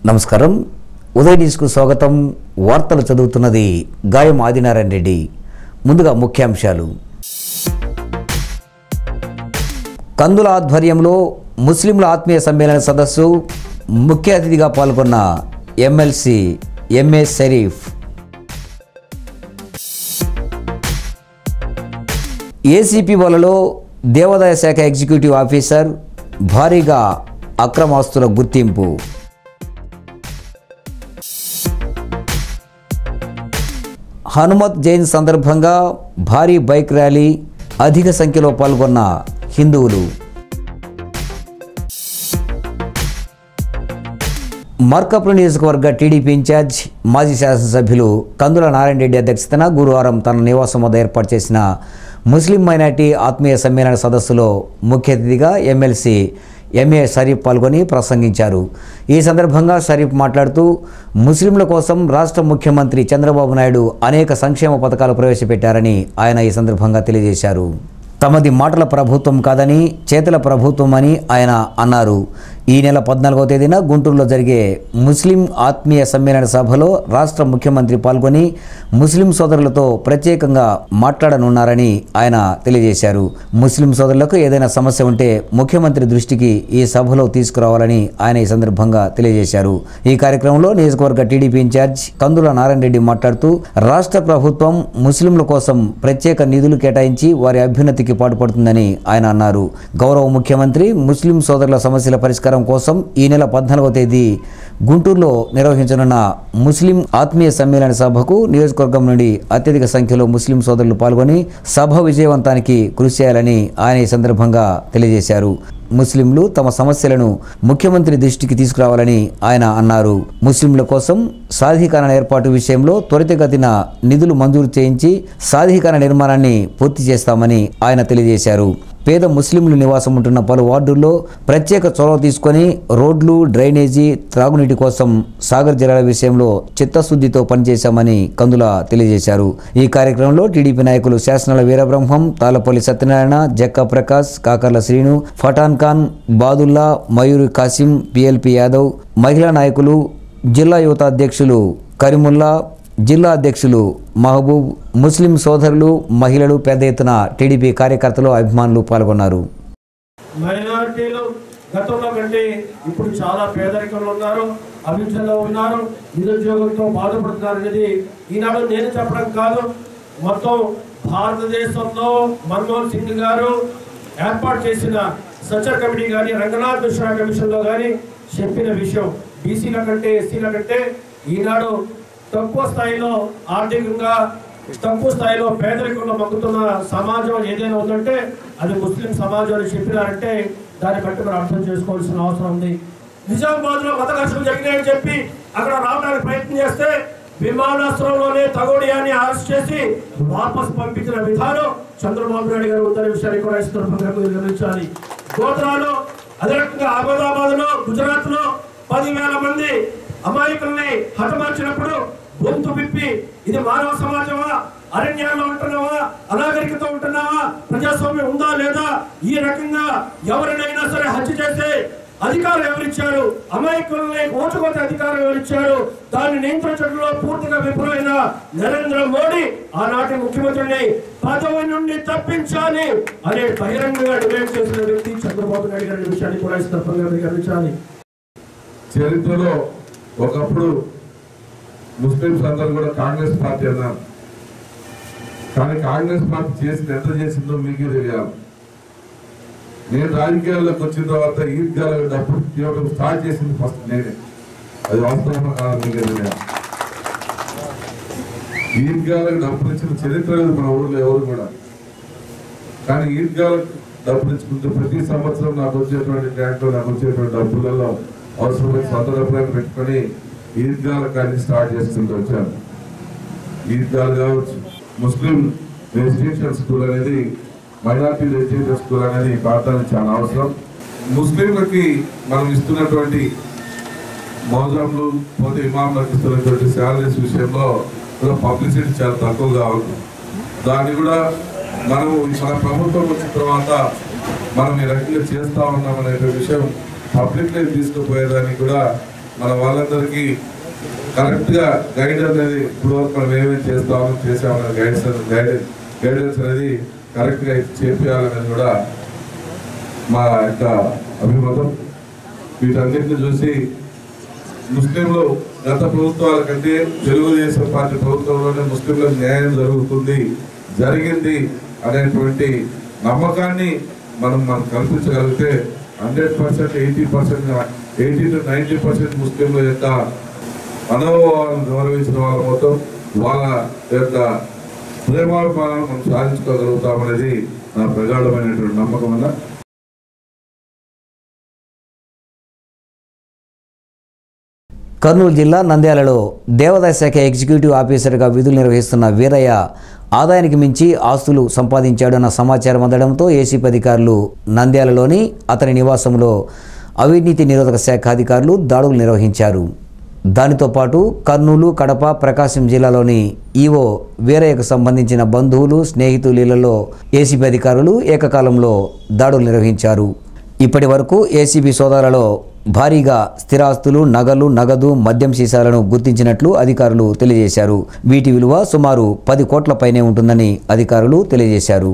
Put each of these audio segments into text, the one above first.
నమస్కారం ఉదయ న్యూస్కు స్వాగతం వార్తలు చదువుతున్నది గాయం ఆదినారాయణ రెడ్డి ముందుగా ముఖ్యాంశాలు కందుల ఆధ్వర్యంలో ముస్లింల ఆత్మీయ సమ్మేళన సదస్సు ముఖ్య అతిథిగా పాల్గొన్న ఎమ్మెల్సీ ఎంఏ షరీఫ్ ఏసీపీ వలలో దేవాదాయ శాఖ ఎగ్జిక్యూటివ్ ఆఫీసర్ భారీగా అక్రమాస్తుల గుర్తింపు హనుమత్ జయంతి సందర్భంగా భారీ బైక్ ర్యాలీ అధిక సంఖ్యలో పాల్గొన్న హిందువులు మార్కపురం నియోజకవర్గ టీడీపీ ఇన్ఛార్జ్ మాజీ శాసనసభ్యులు కందుల నారాయణ రెడ్డి అధ్యక్షతన గురువారం తన నివాసం వద్ద ఏర్పాటు చేసిన ముస్లిం మైనార్టీ ఆత్మీయ సమ్మేళన సదస్సులో ముఖ్య అతిథిగా ఎమ్మెల్సీ ఎంఏ షరీఫ్ పాల్గొని ప్రసంగించారు ఈ సందర్భంగా షరీఫ్ మాట్లాడుతూ ముస్లింల కోసం రాష్ట్ర ముఖ్యమంత్రి చంద్రబాబు నాయుడు అనేక సంక్షేమ పథకాలు ప్రవేశపెట్టారని ఆయన ఈ సందర్భంగా తెలియజేశారు తమది మాటల ప్రభుత్వం కాదని చేతుల ప్రభుత్వం అని ఆయన అన్నారు ఈ నెల పద్నాలుగవ తేదీన గుంటూరులో జరిగే ముస్లిం ఆత్మీయ సమ్మేళన సభలో రాష్ట్ర ముఖ్యమంత్రి పాల్గొని ముస్లిం సోదరులతో ప్రత్యేకంగా మాట్లాడనున్నారని ఆయన తెలియజేశారు ముస్లిం సోదరులకు ఏదైనా సమస్య ఉంటే ముఖ్యమంత్రి దృష్టికి ఈ సభలో తీసుకురావాలని ఆయన ఈ సందర్భంగా తెలియజేశారు ఈ కార్యక్రమంలో నియోజకవర్గ టీడీపీ ఇన్ఛార్జ్ కందుల నారాయణ రెడ్డి మాట్లాడుతూ రాష్ట్ర ప్రభుత్వం ముస్లింల కోసం ప్రత్యేక నిధులు కేటాయించి వారి అభ్యున్నతికి పాటుపడుతుందని ఆయన అన్నారు గౌరవ ముఖ్యమంత్రి ముస్లిం సోదరుల సమస్యల పరిష్కారం కోసం ఈ నెల పద్నాలుగవ తేదీ గుంటూరులో నిర్వహించనున్న ముస్లిం ఆత్మీయ సమ్మేళన సభకు నియోజకవర్గం నుండి అత్యధిక సంఖ్యలో ముస్లిం సోదరులు పాల్గొని సభ విజయవంతానికి కృషి చేయాలని ఆయన ఈ సందర్భంగా తెలియజేశారు ముస్లింలు తమ సమస్యలను ముఖ్యమంత్రి దృష్టికి తీసుకురావాలని ఆయన అన్నారు ముస్లింల కోసం సాధికారణ ఏర్పాటు విషయంలో త్వరితగతిన నిధులు మంజూరు చేయించి సాధికారణ నిర్మాణాన్ని పూర్తి చేస్తామని ఆయన తెలియజేశారు పేద ముస్లింలు నివాసం ఉంటున్న పలు వార్డుల్లో ప్రత్యేక చొరవ తీసుకొని రోడ్లు డ్రైనేజీ త్రాగునీటి కోసం సాగర్ జలాల విషయంలో చిత్తశుద్ధితో పనిచేశామని కందుల తెలియజేశారు ఈ కార్యక్రమంలో టీడీపీ నాయకులు శాసనాల వీరబ్రహ్మం తాలపల్లి సత్యనారాయణ జక్కా ప్రకాష్ కాకర్ల శ్రీను ఫటాన్ ఖాన్ బాదుల్లా మయూరి కాసిం పిఎల్పి యాదవ్ మహిళా నాయకులు జిల్లా యువత అధ్యక్షులు కరీముల్లా జిల్లా అధ్యక్షులు మహబూబ్ ముస్లిం సోదరులు మహిళలు పెద్ద ఎత్తున టీడీపీ కార్యకర్తలు అభిమానులు పాల్గొన్నారు మైనారిటీలు గతంలో కంటే ఇప్పుడు చాలా పేదరికంలో ఉన్నారు అభివృద్ధిలో ఉన్నారు నిరుద్యోగంతో బాధపడుతున్నారు అనేది ఈనాడు నేను చెప్పడం కాదు మొత్తం భారతదేశంలో మన్మోహన్ సింగ్ గారు ఏర్పాటు చేసిన సచర్ కమిటీ కానీ రంగనాథ్ మిశ్రా కమిషన్లో కానీ చెప్పిన విషయం బీసీల కంటే ఎస్సీల కంటే ఈనాడు తక్కువ స్థాయిలో ఆర్థికంగా తక్కువ స్థాయిలో పేదరికంలో మగ్గుతున్న సమాజం ఏదైనా ఉందంటే అది ముస్లిం సమాజం అని చెప్పినారంటే దాన్ని బట్టి మనం అర్థం చేసుకోవాల్సిన అవసరం ఉంది నిజామాబాద్ లో మత ఘర్షణలు జరిగినాయని చెప్పి అక్కడ రావడానికి ప్రయత్నం చేస్తే విమానాశ్రయంలోనే తగోడియాన్ని అరెస్ట్ చేసి వాపస్ పంపించిన విధానం చంద్రబాబు నాయుడు గారు ఉందనే విషయాన్ని కూడా ఈ సందర్భంగా మీరు గమనించాలి గోత్రాలు అదే రకంగా అహ్మదాబాద్ లో గుజరాత్ లో పదివేల మంది అమాయకుల్ని హతమార్చినప్పుడు గొంతు విప్పి ఇది మానవ సమాజమా అరణ్యాల్లో ఉంటున్నావా అనాగరికత ఉంటున్నావా ప్రజాస్వామ్యం ఉందా లేదా ఈ రకంగా ఎవరినైనా సరే హత్య చేసే అధికారం ఎవరిచ్చారు అమాయకుల్ని ఓచుకోతే అధికారం ఎవరిచ్చారు దాన్ని నియంత్రించడంలో పూర్తిగా విఫలమైన నరేంద్ర మోడీ ఆనాటి ముఖ్యమంత్రిని పదవి నుండి తప్పించాలి అనే బహిరంగంగా డిమాండ్ చేసిన వ్యక్తి చంద్రబాబు నాయుడు గారి విషయాన్ని కూడా ఈ సందర్భంగా మీరు గమనించాలి చరిత్రలో ఒకప్పుడు ముస్లింస్ అందరూ కూడా కాంగ్రెస్ పార్టీ అన్నారు కానీ కాంగ్రెస్ పార్టీ చేసింది ఎంత చేసిందో మీకే తెలియాలి నేను రాజకీయాల్లోకి వచ్చిన తర్వాత ఈద్గాల డబ్బు తీయడం స్టార్ట్ చేసింది ఫస్ట్ నేనే అది వాస్తవం కాదు మీకే తెలియాలి ఈద్గాలకు డబ్బులు ఇచ్చిన చరిత్ర లేదు మన ఊర్లో ఎవరు కూడా కానీ ఈద్గాలకు డబ్బులు ఇచ్చుకుంటూ ప్రతి సంవత్సరం నాకు వచ్చేటువంటి గ్రాంట్లో నాకు వచ్చేటువంటి డబ్బులలో అవసరమైన సొంత డబ్బులను పెట్టుకొని ఈద్గాల కానీ స్టార్ట్ చేసుకుంటూ వచ్చాను ఈద్గాలు కావచ్చు ముస్లిం రెసిడెన్షియల్ స్కూల్ అనేది మైనార్టీ రెసిడెన్షియల్ స్కూల్ అనేది ఈ ప్రాంతానికి చాలా అవసరం ముస్లింలకి మనం ఇస్తున్నటువంటి మోజంలు పోతే ఇమాంలకు ఇస్తున్నటువంటి శాలరీస్ విషయంలో కూడా పబ్లిసిటీ చాలా తక్కువగా ఉంది దాన్ని కూడా మనం మన ప్రభుత్వం వచ్చిన తర్వాత మనం ఈ రకంగా చేస్తా ఉన్నాం అనే విషయం పబ్లిక్ లైఫ్ తీసుకుపోయేదానికి కూడా మన వాళ్ళందరికీ కరెక్ట్ గా గైడ్ అనేది ఇప్పుడు వరకు మనం ఏమేమి చేస్తాము చేసామన్న గైడ్స్ గైడెన్స్ గైడెన్స్ అనేది కరెక్ట్ గా చేపించాలనేది కూడా మా యొక్క అభిమతం వీటన్నిటిని చూసి ముస్లింలు గత ప్రభుత్వాల కంటే తెలుగుదేశం పార్టీ ప్రభుత్వంలోనే ముస్లింలకు న్యాయం జరుగుతుంది జరిగింది అనేటువంటి నమ్మకాన్ని మనం మనం కల్పించగలిగితే hundred percent eighty percent eighty to ninety percent ముస్లింల యొక్క మనోభావాలను గౌరవించిన వాళ్ళ మొత్తం వాళ్ళ యొక్క ప్రేమాభిమానాలను మనం సాధించుకోగలుగుతామనేది నా ప్రగాఢమైనటువంటి నమ్మకం అన్న కర్నూలు జిల్లా నంద్యాలలో దేవాదాయ శాఖ ఎగ్జిక్యూటివ్ ఆఫీసర్గా విధులు నిర్వహిస్తున్న వీరయ్య ఆదాయానికి మించి ఆస్తులు సంపాదించాడన్న సమాచారం అందడంతో ఏసీపీ అధికారులు నంద్యాలలోని అతని నివాసంలో అవినీతి నిరోధక శాఖ అధికారులు దాడులు నిర్వహించారు దానితో పాటు కర్నూలు కడప ప్రకాశం జిల్లాలోని ఈవో వీరయ్యకు సంబంధించిన బంధువులు స్నేహితులు ఇళ్లలో ఏసీబీ అధికారులు ఏకకాలంలో దాడులు నిర్వహించారు ఇప్పటి వరకు ఏసీబీ సోదాలలో భారీగా స్థిరాస్తులు నగలు నగదు మద్యం సీసాలను గుర్తించినట్లు అధికారులు తెలియజేశారు వీటి విలువ సుమారు పది కోట్ల పైనే ఉంటుందని అధికారులు తెలియజేశారు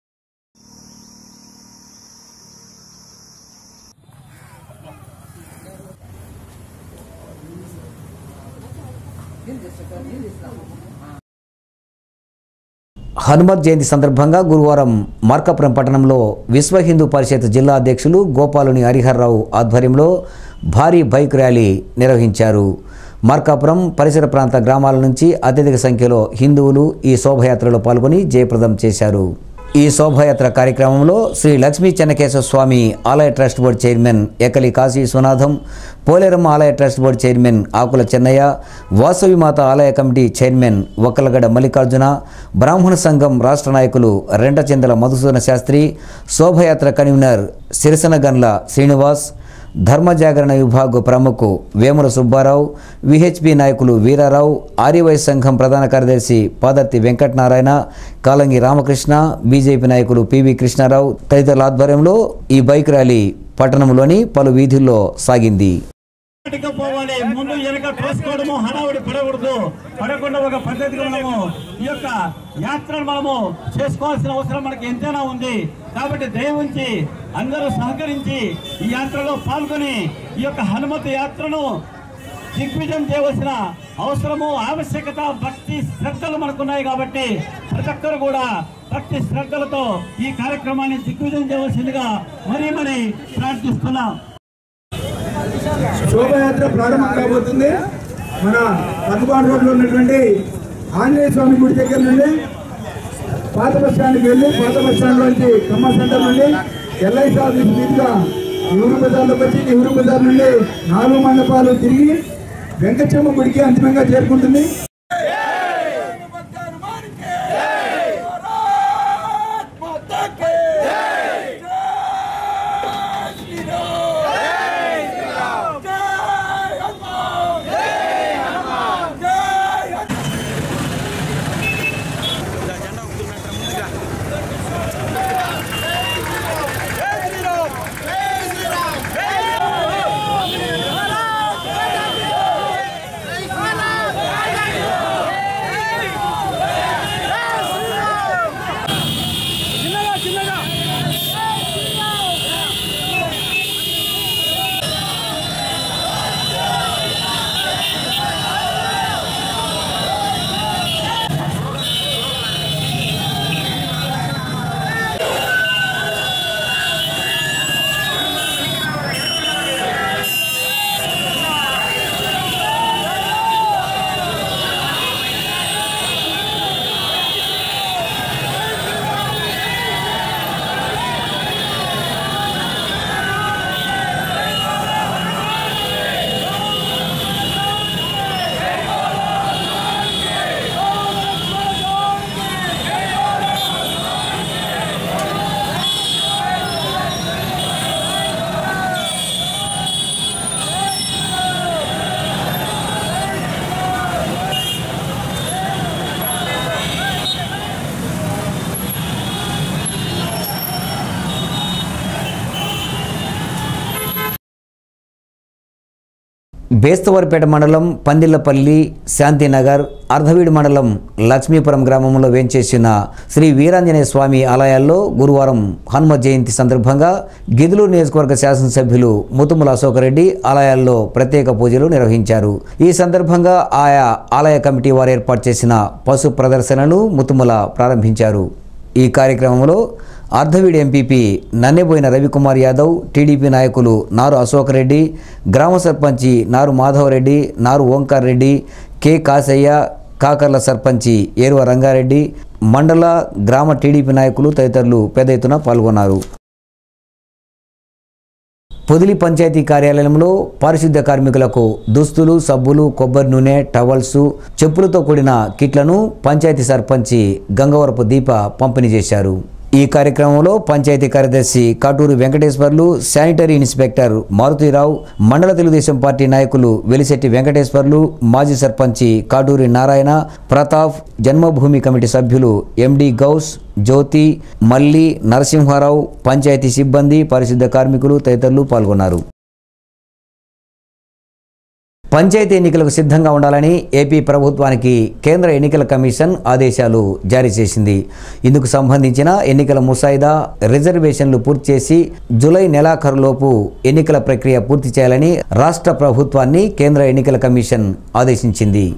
హనుమత్ జయంతి సందర్భంగా గురువారం మార్కాపురం పట్టణంలో విశ్వ హిందూ పరిషత్ జిల్లా అధ్యక్షులు గోపాలుని హరిహర్రావు ఆధ్వర్యంలో భారీ బైక్ ర్యాలీ నిర్వహించారు మార్కాపురం పరిసర ప్రాంత గ్రామాల నుంచి అత్యధిక సంఖ్యలో హిందువులు ఈ శోభయాత్రలో పాల్గొని జయప్రదం చేశారు ఈ శోభాయాత్ర కార్యక్రమంలో శ్రీ లక్ష్మీ చెన్నకేశ్వర స్వామి ఆలయ trust board chairman Ekali Kasi Sunatham Poleramma ఆలయ trust board chairman Akula Chennaiah Vasavi Matha ఆలయ కమిటీ చైర్మన్ ఒక్కలగడ మల్లికార్జున బ్రాహ్మణ సంఘం రాష్ట్ర నాయకులు రెండచెందల మధుసూదన శాస్త్రి శోభయాత్ర కన్వీనర్ సిరిసనగన్ల శ్రీనివాస్ ధర్మ జాగరణ విభాగ ప్రముఖ వేముల సుబ్బారావు విహెచ్పి నాయకులు వీరారావు ఆర్యవై సంఘం ప్రధాన కార్యదర్శి పాదర్తి వెంకటనారాయణ కాలంగి రామకృష్ణ బీజేపీ నాయకులు పివి కృష్ణారావు తదితరుల ఆధ్వర్యంలో ఈ బైక్ ర్యాలీ పట్టణంలోని పలు వీధుల్లో సాగింది బయటకు పోవాలి ముందు వెనక తోసుకోవడము హడావుడి పడకూడదు పడకుండా ఒక పద్ధతిగా మనము ఈ యొక్క యాత్రను మనము చేసుకోవాల్సిన అవసరం మనకి ఎంతైనా ఉంది కాబట్టి దయవుంచి అందరూ సహకరించి ఈ యాత్రలో పాల్గొని ఈ యొక్క హనుమతి యాత్రను దిగ్విజయం చేయవలసిన అవసరము ఆవశ్యకత భక్తి శ్రద్ధలు మనకున్నాయి కాబట్టి ప్రతి ఒక్కరు కూడా భక్తి శ్రద్ధలతో ఈ కార్యక్రమాన్ని దిగ్విజయం చేయవలసిందిగా మరీ మరీ ప్రార్థిస్తున్నాం శోభయాత్ర ప్రారంభం కాబోతుంది మన పక్కబాటు రోడ్లో ఉన్నటువంటి ఆంజనేయ స్వామి గుడి దగ్గర నుండి పాత బస్ స్టాండ్కి వెళ్ళి పాత బస్ స్టాండ్ నుంచి ఖమ్మం సెంటర్ నుండి ఎల్ఐసి ఆఫీస్ మీదుగా నెహ్రూ బజార్లోకి వచ్చి నెహ్రూ బజార్ నుండి నాలుగు మండపాలు తిరిగి వెంకటమ్మ గుడికి అంతిమంగా చేరుకుంటుంది Hey! బేస్తవారిపేట మండలం పందిళ్లపల్లి శాంతినగర్ అర్ధవీడు మండలం లక్ష్మీపురం గ్రామంలో వేంచేసిన శ్రీ వీరాంజనేయ స్వామి ఆలయాల్లో గురువారం హనుమ జయంతి సందర్భంగా గిదులూరు నియోజకవర్గ శాసనసభ్యులు ముతుముల అశోకరెడ్డి ఆలయాల్లో ప్రత్యేక పూజలు నిర్వహించారు ఈ సందర్భంగా ఆయా ఆలయ కమిటీ వారు ఏర్పాటు చేసిన పశు ప్రదర్శనను ముతుముల ప్రారంభించారు ఈ కార్యక్రమంలో అర్ధవీడి ఎంపీపీ నన్నెబోయిన రవికుమార్ యాదవ్ టీడీపీ నాయకులు నారు అశోక్ రెడ్డి గ్రామ సర్పంచి నారు మాధవరెడ్డి నారు ఓంకార్ రెడ్డి కె కాసయ్య కాకర్ల సర్పంచి ఏరువ రంగారెడ్డి మండల గ్రామ టీడీపీ నాయకులు తదితరులు పెద్ద ఎత్తున పాల్గొన్నారు పొదిలి పంచాయతీ కార్యాలయంలో పారిశుద్ధ్య కార్మికులకు దుస్తులు సబ్బులు కొబ్బరి నూనె టవల్స్ చెప్పులతో కూడిన కిట్లను పంచాయతీ సర్పంచి గంగవరపు దీప పంపిణీ చేశారు ఈ కార్యక్రమంలో పంచాయతీ కార్యదర్శి కాటూరు వెంకటేశ్వర్లు శానిటరీ ఇన్స్పెక్టర్ మారుతీరావు మండల తెలుగుదేశం పార్టీ నాయకులు వెలిశెట్టి వెంకటేశ్వర్లు మాజీ సర్పంచి కాటూరి నారాయణ ప్రతాప్ జన్మభూమి కమిటీ సభ్యులు ఎండి గౌస్ జ్యోతి మల్లి నరసింహారావు పంచాయతీ సిబ్బంది పరిశుద్ధ కార్మికులు తదితరులు పాల్గొన్నారు పంచాయతీ ఎన్నికలకు సిద్ధంగా ఉండాలని ఏపీ ప్రభుత్వానికి కేంద్ర ఎన్నికల కమిషన్ ఆదేశాలు జారీ చేసింది ఇందుకు సంబంధించిన ఎన్నికల ముసాయిదా రిజర్వేషన్లు పూర్తి చేసి జూలై నెలాఖరులోపు ఎన్నికల ప్రక్రియ పూర్తి చేయాలని రాష్ట్ర ప్రభుత్వాన్ని కేంద్ర ఎన్నికల కమిషన్ ఆదేశించింది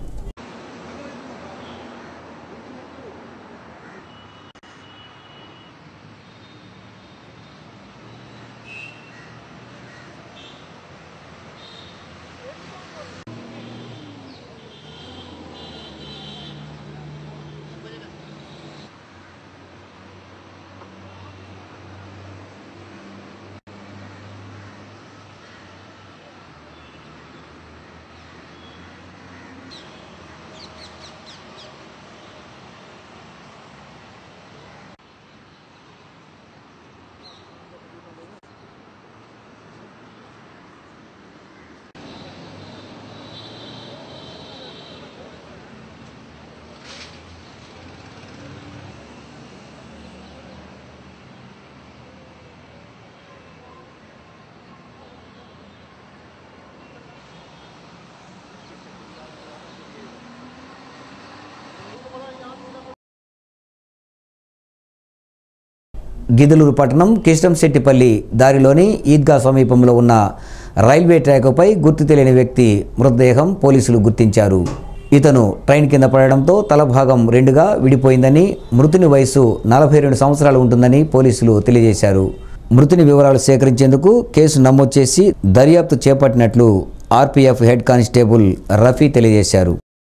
గిద్దలూరు పట్టణం కిష్టంశెట్టిపల్లి దారిలోని ఈద్గా సమీపంలో ఉన్న రైల్వే ట్రాకుపై గుర్తు తెలియని వ్యక్తి మృతదేహం పోలీసులు గుర్తించారు ఇతను ట్రైన్ కింద పడడంతో తల భాగం రెండుగా విడిపోయిందని మృతుని వయసు నలభై రెండు సంవత్సరాలు ఉంటుందని పోలీసులు తెలియజేశారు మృతుని వివరాలు సేకరించేందుకు కేసు నమోదు చేసి దర్యాప్తు చేపట్టినట్లు ఆర్పీఎఫ్ హెడ్ కానిస్టేబుల్ రఫీ తెలియజేశారు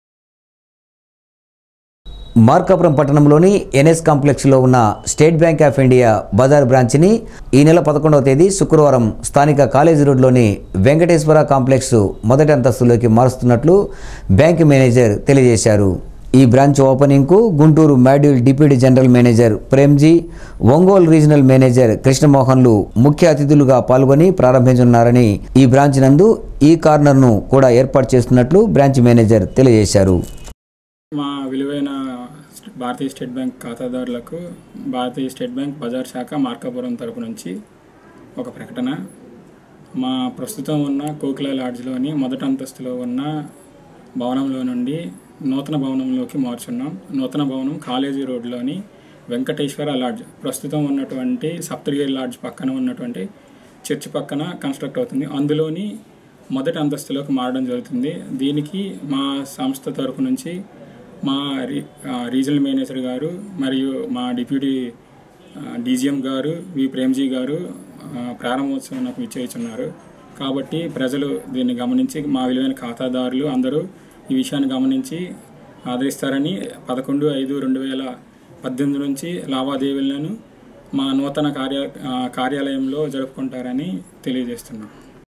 మార్కాపురం పట్టణంలోని ఎన్ఎస్ కాంప్లెక్స్లో ఉన్న State Bank of India bazaar బ్రాంచ్ని ఈ నెల పదకొండవ తేదీ శుక్రవారం స్థానిక కాలేజీ రోడ్లోని వెంకటేశ్వర కాంప్లెక్స్ మొదటి అంతస్తులోకి మారుస్తున్నట్లు బ్యాంక్ మేనేజర్ తెలియజేశారు ఈ బ్రాంచ్ ఓపెనింగ్కు Guntur module deputy general manager Premji Ongole regional manager కృష్ణమోహన్లు ముఖ్య అతిథులుగా పాల్గొని ప్రారంభించనున్నారని ఈ బ్రాంచ్ నందు ఈ కార్నర్ను కూడా ఏర్పాటు చేస్తున్నట్లు బ్రాంచ్ మేనేజర్ తెలియజేశారు మా విలువైన భారతీయ స్టేట్ బ్యాంక్ ఖాతాదారులకు భారతీయ స్టేట్ బ్యాంక్ బజార్ శాఖ మార్కాపురం తరపు నుంచి ఒక ప్రకటన మా ప్రస్తుతం ఉన్న కోకిల లాడ్జ్లోని మొదటి అంతస్తులో ఉన్న భవనంలో నుండి నూతన భవనంలోకి మార్చున్నాం నూతన భవనం కాలేజీ రోడ్లోని వెంకటేశ్వర లాడ్జ్ ప్రస్తుతం ఉన్నటువంటి సప్తగిరి లాడ్జ్ పక్కన ఉన్నటువంటి చర్చ్ పక్కన కన్స్ట్రక్ట్ అవుతుంది అందులోని మొదటి అంతస్తులోకి మారడం జరుగుతుంది దీనికి మా సంస్థ తరపు నుంచి మా రీ ఆ, రీజనల్ మేనేజర్ గారు మరియు మా డిప్యూటీ ఆ, డీజీఎం గారు వి ప్రేమ్జీ గారు ఆ, ప్రారంభోత్సవం నాకు ఇచ్చేస్తున్నారు కాబట్టి ప్రజలు దీన్ని గమనించి మా విలువైన ఖాతాదారులు అందరూ ఈ విషయాన్ని గమనించి ఆదరిస్తారని పదకొండు ఐదు రెండు వేల పద్దెనిమిది నుంచి లావాదేవీలను మా నూతన కార్య ఆ, కార్యాలయంలో జరుపుకుంటారని తెలియజేస్తున్నాం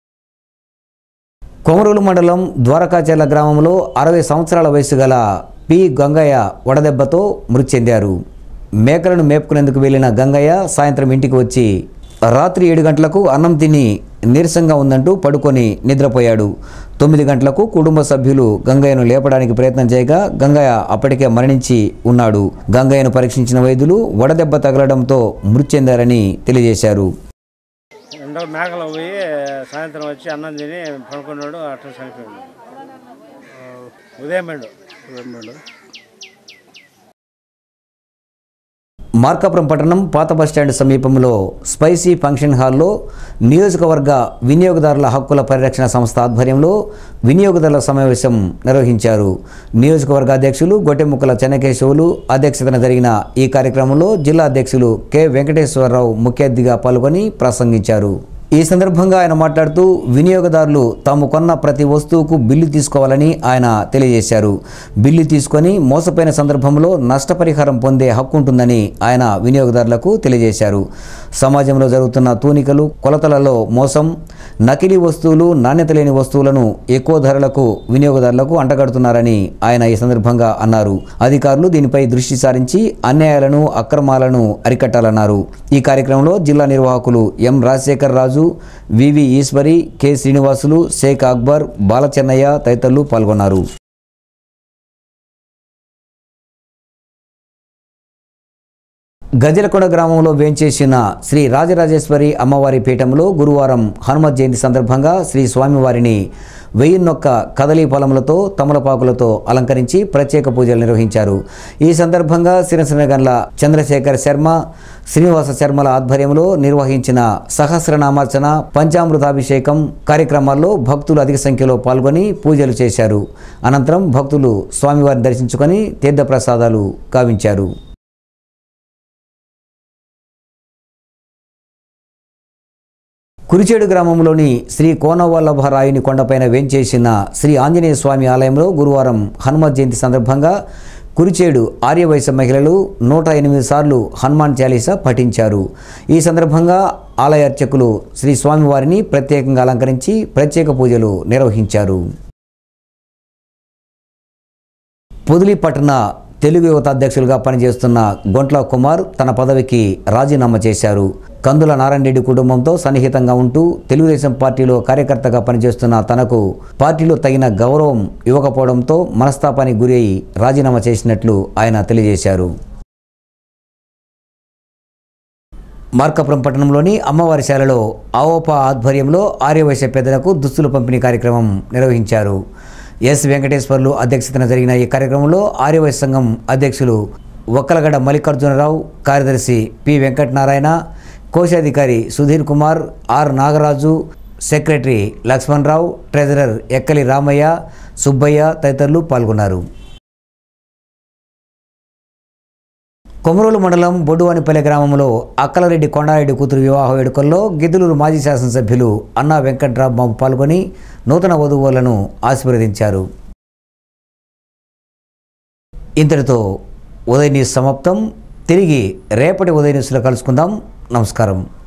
కొమరూలు మండలం ద్వారకాచర్ల గ్రామంలో అరవై సంవత్సరాల వయసు గల పి గంగయ్య వడదెబ్బతో మృతి చెందారు మేకలను మేపుకునేందుకు వెళ్లిన గంగయ్య సాయంత్రం ఇంటికి వచ్చి రాత్రి ఏడు గంటలకు అన్నం తిని నీరసంగా ఉందంటూ పడుకొని నిద్రపోయాడు తొమ్మిది గంటలకు కుటుంబ సభ్యులు గంగయ్యను లేపడానికి ప్రయత్నం చేయగా గంగయ్య అప్పటికే మరణించి ఉన్నాడు గంగయ్యను పరీక్షించిన వైద్యులు వడదెబ్బ తగలడంతో మృతి చెందారని తెలియజేశారు రెండో మేకలు పోయి సాయంత్రం వచ్చి అన్నం తిని పడుకున్నాడు అట్లా చనిపోయాడు ఉదయం మెండు ఉదయం మెండు మార్కాపురం పట్టణం పాత బస్టాండ్ సమీపంలో స్పైసీ ఫంక్షన్ హాల్లో నియోజకవర్గ వినియోగదారుల హక్కుల పరిరక్షణ సంస్థ ఆధ్వర్యంలో వినియోగదారుల సమావేశం నిర్వహించారు నియోజకవర్గ అధ్యక్షులు గొట్టెముక్కల చెన్నకేశవులు అధ్యక్షతన జరిగిన ఈ కార్యక్రమంలో జిల్లా అధ్యక్షులు కె వెంకటేశ్వరరావు ముఖ్య అతిథిగా పాల్గొని ప్రసంగించారు ఈ సందర్భంగా ఆయన మాట్లాడుతూ వినియోగదారులు తాము కొన్న ప్రతి వస్తువుకు బిల్లు తీసుకోవాలని ఆయన తెలియజేశారు బిల్లు తీసుకొని మోసపోయిన సందర్భంలో నష్టపరిహారం పొందే హక్కు ఉంటుందని ఆయన వినియోగదారులకు తెలియజేశారు సమాజంలో జరుగుతున్న తూనికలు కొలతలలో మోసం నకిలీ వస్తువులు నాణ్యత లేని వస్తువులను ఎక్కువ ధరలకు వినియోగదారులకు అంటగడుతున్నారని ఆయన ఈ సందర్భంగా అన్నారు అధికారులు దీనిపై దృష్టి సారించి అన్యాయాలను అక్రమాలను అరికట్టాలన్నారు ఈ కార్యక్రమంలో జిల్లా నిర్వాహకులు M Rajasekhar Raju V V Eswari K Srinivasulu Sheikh Akbar Balachennaiah తదితరులు పాల్గొన్నారు గజలకొండ గ్రామంలో వేంచేసిన శ్రీ రాజరాజేశ్వరి అమ్మవారి పీఠంలో గురువారం హనుమత్ జయంతి సందర్భంగా శ్రీ స్వామివారిని వెయ్యిన్నొక్క కదలీ ఫలములతో తమలపాకులతో అలంకరించి ప్రత్యేక పూజలు నిర్వహించారు ఈ సందర్భంగా సిరసినగండ్ల చంద్రశేఖర్ శర్మ శ్రీనివాస శర్మల ఆధ్వర్యంలో నిర్వహించిన సహస్రనామార్చన పంచామృతాభిషేకం కార్యక్రమాల్లో భక్తులు అధిక సంఖ్యలో పాల్గొని పూజలు చేశారు అనంతరం భక్తులు స్వామివారిని దర్శించుకొని తీర్థప్రసాదాలు గావించారు కురిచేడు గ్రామంలోని శ్రీ కోనవల్లభరాయుని కొండపైన వేంచేసిన శ్రీ ఆంజనేయ స్వామి ఆలయంలో గురువారం హనుమత్ జయంతి సందర్భంగా కురిచేడు ఆర్యవైశ్య మహిళలు నూట ఎనిమిది సార్లు హనుమాన్ చాలీసా పఠించారు ఈ సందర్భంగా ఆలయ అర్చకులు శ్రీ స్వామివారిని ప్రత్యేకంగా అలంకరించి ప్రత్యేక పూజలు నిర్వహించారు పొదిలి పట్టణ తెలుగు యువత అధ్యక్షులుగా పనిచేస్తున్న గొంట్ల కుమార్ తన పదవికి రాజీనామా చేశారు కందుల నారాయణ రెడ్డి కుటుంబంతో సన్నిహితంగా ఉంటూ తెలుగుదేశం పార్టీలో కార్యకర్తగా పనిచేస్తున్న తనకు పార్టీలో తగిన గౌరవం ఇవ్వకపోవడంతో మనస్తాపానికి గురి అయి రాజీనామా చేసినట్లు ఆయన తెలియజేశారు మార్కాపురం పట్టణంలోని అమ్మవారి శాలలో ఆవోపా ఆధ్వర్యంలో ఆర్యవైశ్య పెద్దలకు దుస్తులు పంపిణీ కార్యక్రమం నిర్వహించారు ఎస్ వెంకటేశ్వర్లు అధ్యక్షతన జరిగిన ఈ కార్యక్రమంలో ఆర్యవైశ్య సంఘం అధ్యక్షులు ఒక్కలగడ్డ మల్లికార్జునరావు కార్యదర్శి పి వెంకటనారాయణ కోశాధికారి Sudhir Kumar R Nagaraju secretary Lakshmanarao treasurer Ekkali Ramaiah Subbaiah తదితరులు పాల్గొన్నారు కొమరోలు మండలం బొడ్డువానిపల్లె గ్రామంలో అక్కలరెడ్డి కొండారెడ్డి కూతురు వివాహ వేడుకల్లో గిద్దలూరు మాజీ శాసనసభ్యులు అన్నా వెంకట్రావు బాబు పాల్గొని నూతన వధువులను ఆశీర్వదించారు ఇంతటితో ఉదయ న్యూస్ సమాప్తం తిరిగి రేపటి ఉదయ న్యూస్లో కలుసుకుందాం నమస్కారం